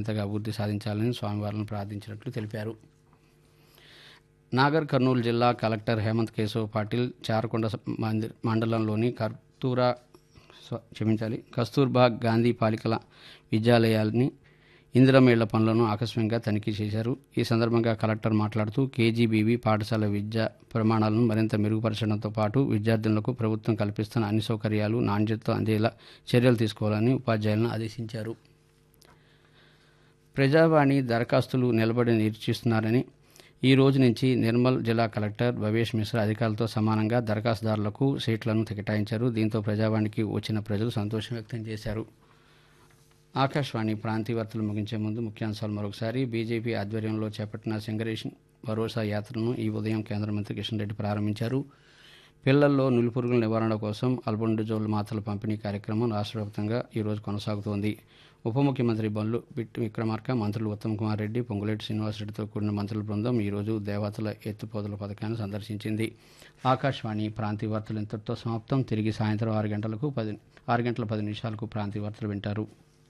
మరింతగా అభివృద్ధి సాధించాలని స్వామివారిని ప్రార్థించినట్లు తెలిపారు నాగర్ కర్నూలు జిల్లా కలెక్టర్ హేమంత్ కేశవ్ పాటిల్ చారకొండ మంది మండలంలోని కర్తూరా స్వ- క్షమించాలి కస్తూర్బా గాంధీ పాలికల విద్యాలయాల్ని ఇందిరమేళ్ల పనులను ఆకస్మికంగా తనిఖీ చేశారు ఈ సందర్భంగా కలెక్టర్ మాట్లాడుతూ కేజీబీవీ పాఠశాల విద్యా ప్రమాణాలను మరింత మెరుగుపరచడంతో పాటు విద్యార్థులకు ప్రభుత్వం కల్పిస్తున్న అన్ని సౌకర్యాలు నాణ్యతతో అందేలా చర్యలు తీసుకోవాలని ఉపాధ్యాయులను ఆదేశించారు ప్రజావాణి దరఖాస్తులు నిలబడి నిరీక్షిస్తున్నారని ఈ రోజు నుంచి నిర్మల్ జిల్లా కలెక్టర్ భవేష్ మిశ్రా అధికారులతో సమానంగా దరఖాస్తుదారులకు సీట్లను కేటాయించారు దీంతో ప్రజావాణికి వచ్చిన ప్రజలు సంతోషం వ్యక్తం చేశారు ఆకాశవాణి ప్రాంతీయ వార్తలు ముగించే ముందు ముఖ్యాంశాలు మరొకసారి బీజేపీ ఆధ్వర్యంలో చేపట్టిన సింగరేషన్ భరోసా యాత్రను ఈ ఉదయం కేంద్ర మంత్రి కిషన్ రెడ్డి ప్రారంభించారు పిల్లల్లో నులిపురుగుల నివారణ కోసం అల్బొండజోల్ మాతల పంపిణీ కార్యక్రమం రాష్ట్ర వ్యాప్తంగా ఈరోజు కొనసాగుతోంది ఉప ముఖ్యమంత్రి బండ్లు బిట్టి విక్రమార్క మంత్రులు ఉత్తమ్ కుమార్ రెడ్డి పొంగులేటి శ్రీనివాసరెడ్డితో కూడిన మంత్రుల బృందం ఈరోజు దేవతల ఎత్తుపోతల పథకాన్ని సందర్శించింది ఆకాశవాణి ప్రాంతీయ వార్తలు ఇంతటితో సమాప్తం తిరిగి సాయంత్రం ఆరు గంటలకు పది ఆరు గంటల పది నిమిషాలకు ప్రాంతీయ వార్తలు వింటారు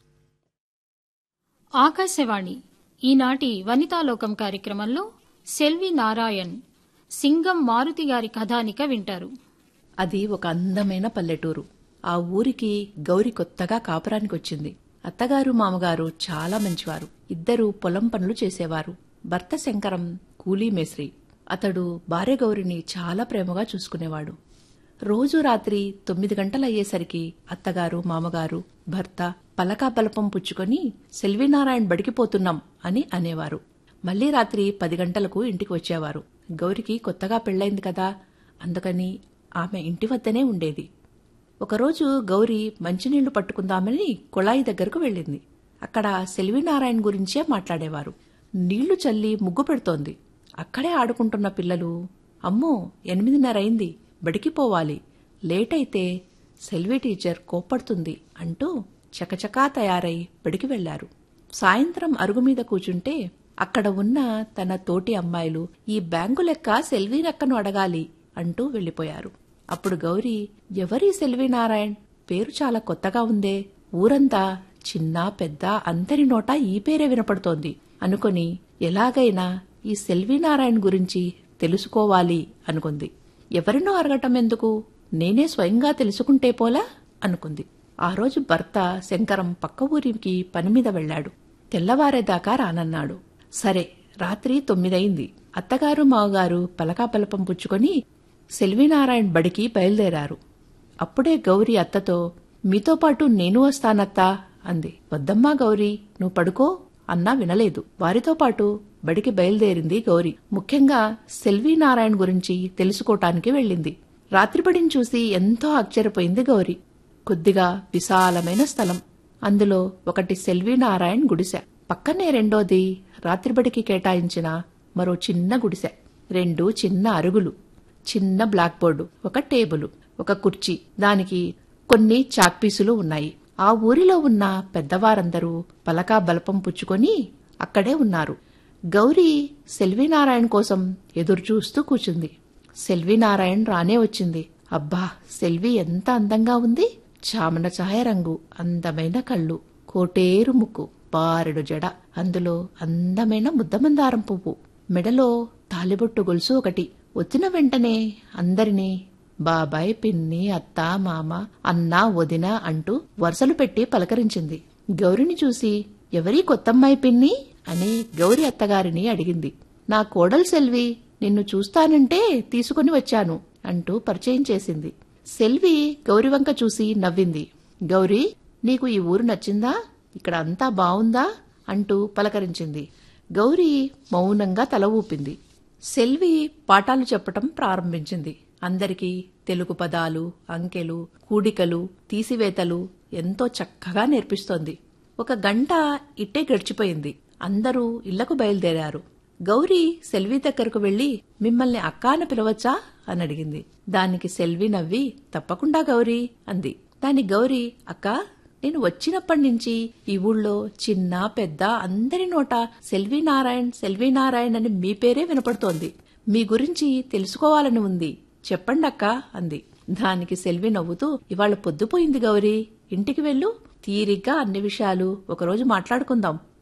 ఆకాశవాణి ఈనాటి వనితాలోకం కార్యక్రమంలో సెల్వి నారాయణ్ సింగం మారుతి గారి కథానిక వింటారు అది ఒక అందమైన పల్లెటూరు ఆ ఊరికి గౌరి కొత్తగా కాపురానికి వచ్చింది అత్తగారు మామగారు చాలా మంచివారు ఇద్దరూ పొలం పనులు చేసేవారు భర్త శంకరం కూలీ మేస్త్రి అతడు భార్య గౌరిని చాలా ప్రేమగా చూసుకునేవాడు రోజు రాత్రి తొమ్మిది గంటలయ్యేసరికి అత్తగారు మామగారు భర్త పలకా బలపం పుచ్చుకొని సెల్వినారాయణ్ బడికిపోతున్నాం అని అనేవారు మళ్లీ రాత్రి పది గంటలకు ఇంటికి వచ్చేవారు గౌరికి కొత్తగా పెళ్లైంది కదా అందుకని ఆమె ఇంటి వద్దనే ఉండేది ఒకరోజు గౌరి మంచినీళ్లు పట్టుకుందామని కుళాయి దగ్గరకు వెళ్ళింది అక్కడ సెల్వినారాయణ గురించే మాట్లాడేవారు నీళ్లు చల్లి ముగ్గు పెడుతోంది అక్కడే ఆడుకుంటున్న పిల్లలు అమ్మో ఎనిమిదిన్నర అయింది బడికి పోవాలి లేట్ అయితే సెల్వి టీచర్ కోప్పడుతుంది అంటూ చకచకా తయారై బడికి వెళ్లారు సాయంత్రం అరుగు మీద కూచుంటే అక్కడ ఉన్న తన తోటి అమ్మాయిలు ఈ బ్యాంకు లెక్క సెల్వీనక్కను అడగాలి అంటూ వెళ్లిపోయారు అప్పుడు గౌరీ ఎవరి సెల్వీనారాయణ్ పేరు చాలా కొత్తగా ఉందే ఊరంతా చిన్న పెద్ద అందరి నోట ఈ పేరే వినపడుతోంది అనుకొని ఎలాగైనా ఈ సెల్వీనారాయణ్ గురించి తెలుసుకోవాలి అనుకుంది ఎవరినో అరగటం ఎందుకు నేనే స్వయంగా తెలుసుకుంటే పోలా అనుకుంది ఆ రోజు భర్త శంకరం పక్క ఊరికి పనిమీద వెళ్లాడు తెల్లవారేదాకా రానన్నాడు సరే రాత్రి తొమ్మిదయింది అత్తగారు మావగారు పలకాపలపం పుచ్చుకొని సెల్వీనారాయణ్ బడికి బయలుదేరారు అప్పుడే గౌరి అత్తతో మీతో పాటు నేను వస్తానత్తా అంది వద్దమ్మా గౌరీ నువ్వు పడుకో అన్నా వినలేదు వారితో పాటు బడికి బయలుదేరింది గౌరి ముఖ్యంగా సెల్వీనారాయణ్ గురించి తెలుసుకోటానికి వెళ్ళింది రాత్రిబడిని చూసి ఎంతో ఆశ్చర్యపోయింది గౌరి కొద్దిగా విశాలమైన స్థలం అందులో ఒకటి సెల్వీనారాయణ్ గుడిసె పక్కనే రెండోది రాత్రిబడికి కేటాయించిన మరో చిన్న గుడిసె రెండు చిన్న అరుగులు చిన్న బ్లాక్ బోర్డు ఒక టేబుల్ ఒక కుర్చీ దానికి కొన్ని చాక్పీసులు ఉన్నాయి ఆ ఊరిలో ఉన్న పెద్దవారందరూ పలకా బలపం పుచ్చుకొని అక్కడే ఉన్నారు గౌరీ సెల్వీనారాయణ కోసం ఎదురుచూస్తూ కూచుంది సెల్వీనారాయణ్ రానే వచ్చింది అబ్బా సెల్వి ఎంత అందంగా ఉంది చామన ఛాయ రంగు అందమైన కళ్ళు కోటేరు ముక్కు బారెడు జడ అందులో అందమైన ముద్దమందారం పువ్వు మెడలో తాలిబొట్టు గొలుసు ఒకటి వచ్చిన వెంటనే అందరినీ బాబాయ్ పిన్ని అత్త మామ అన్న వదిన అంటూ వరుసలు పెట్టి పలకరించింది గౌరిని చూసి ఎవరి కొత్తమ్మాయి పిన్ని అని గౌరి అత్తగారిని అడిగింది నా కోడలు సెల్వి నిన్ను చూస్తానంటే తీసుకుని వచ్చాను అంటూ పరిచయం చేసింది సెల్వి గౌరి వంక చూసి నవ్వింది గౌరీ నీకు ఈ ఊరు నచ్చిందా ఇక్కడ అంతా బావుందా అంటూ పలకరించింది గౌరీ మౌనంగా తల ఊపింది సెల్వి పాఠాలు చెప్పటం ప్రారంభించింది అందరికీ తెలుగు పదాలు అంకెలు కూడికలు తీసివేతలు ఎంతో చక్కగా నేర్పిస్తోంది ఒక గంట ఇట్టే గడిచిపోయింది అందరూ ఇళ్లకు బయలుదేరారు గౌరీ సెల్వి దగ్గరకు వెళ్లి మిమ్మల్ని అక్కా అని పిలవచ్చా అని అడిగింది దానికి సెల్వి నవ్వి తప్పకుండా గౌరీ అంది దాని గౌరీ అక్క నేను వచ్చినప్పటి నుంచి ఈ ఊళ్ళో చిన్న పెద్ద అందరి నోట సెల్వి నారాయణ్ సెల్వి నారాయణ్ అని మీ పేరే వినపడుతోంది మీ గురించి తెలుసుకోవాలని ఉంది చెప్పండక్క అంది దానికి సెల్వి నవ్వుతూ ఇవాళ పొద్దుపోయింది గౌరీ ఇంటికి వెళ్ళు తీరిగ్గా అన్ని విషయాలు ఒకరోజు మాట్లాడుకుందాం